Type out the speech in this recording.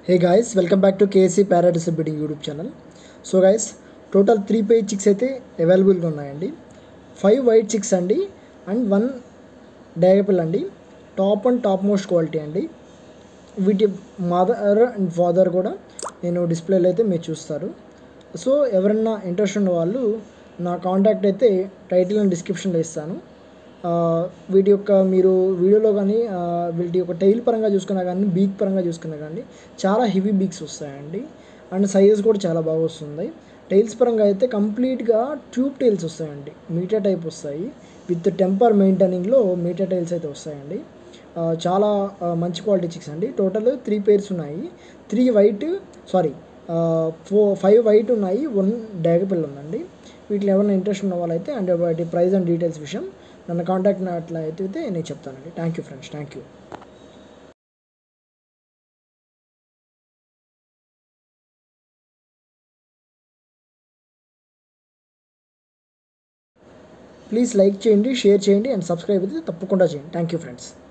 hey guys welcome back to KSC paradise bidding YouTube channel so guys total three page chicks అయితే అవైలబుల్గా ఉన్నాయండి five white chicks అండి and one డయాపిల్ అండి top and top most quality అండి వీటి mother and father కూడా నేను డిస్ప్లేలో అయితే మీరు చూస్తారు సో ఎవరన్నా ఇంట్రెస్ట్ ఉన్న వాళ్ళు నా కాంటాక్ట్ అయితే టైటిల్ అండ్ డిస్క్రిప్షన్లో ఇస్తాను ఆ, వీటి యొక్క మీరు వీడియోలో కానీ ఆ, వీటి యొక్క టైల్ పరంగా చూసుకున్నా కానీ బీక్ పరంగా చూసుకున్నా కానీ చాలా హెవీ బీక్స్ వస్తాయండి అండ్ సైజెస్ కూడా చాలా బాగా వస్తుంది టైల్స్ పరంగా అయితే కంప్లీట్గా ట్యూబ్ టైల్స్ వస్తాయండి మీటర్ టైప్ వస్తాయి విత్ టెంపర్ మెయింటైనింగ్లో మీటర్ టైల్స్ అయితే వస్తాయండి ఆ, చాలా ఆ, మంచి క్వాలిటీ చిక్స్ అండి టోటల్ త్రీ పేర్స్ ఉన్నాయి three white sorry four five white ఉన్నాయి వన్ డ్యాగపిల్ ఉందండి వీటిలో ఎవరైనా ఇంట్రెస్ట్ ఉన్న వాళ్ళైతే అండ్ వాటి ప్రైస్ అండ్ డీటెయిల్స్ విషయం నన్ను కాంటాక్ట్ అట్లా అయితే నేను చెప్తానండి thank you friends thank you please like చేయండి షేర్ చేయండి అండ్ సబ్స్క్రైబ్ అయితే తప్పకుండా చేయండి థ్యాంక్ యూ ఫ్రెండ్స్